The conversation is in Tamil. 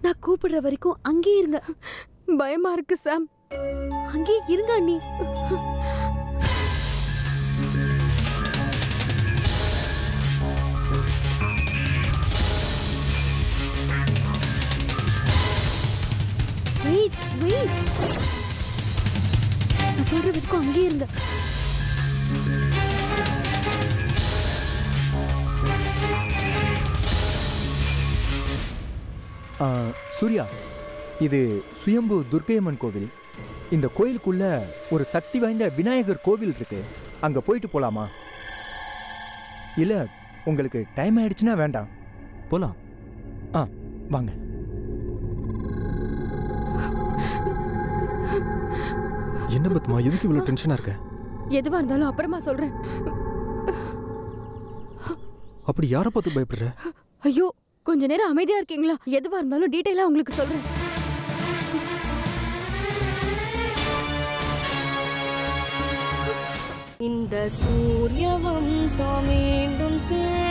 நான் கூப்பிடுற வரைக்கும் அங்கேயே இருங்க பயமா இருக்கு சாம் அங்கேயே இருங்க அண்ணி வெயிட் வெயிட் நான் சொல்ற வரைக்கும் அங்கேயே இருங்க ஆ, சூர்யா இது சுயம்பு துர்க்கையம்மன் கோவில் இந்த கோயிலுக்குள்ள ஒரு சக்தி வாய்ந்த விநாயகர் கோவில் இருக்கு அங்க போயிட்டு போலாமா இல்ல உங்களுக்கு டைம் ஆயிடுச்சுன்னா வேண்டாம் போலாம் ஆ வாங்க என்ன பத்மா எதுக்கு இவ்வளவு டென்ஷனா இருக்க எதுவா இருந்தாலும் அப்புறமா சொல்றேன் அப்படி யாரை பார்த்து பயப்படுற ஐயோ கொஞ்ச நேரம் அமைதியா இருக்கீங்களா எதுவா இருந்தாலும் டீட்டெயிலா உங்களுக்கு சொல்றேன் இந்த சூரிய வம்சம் மீண்டும் சேர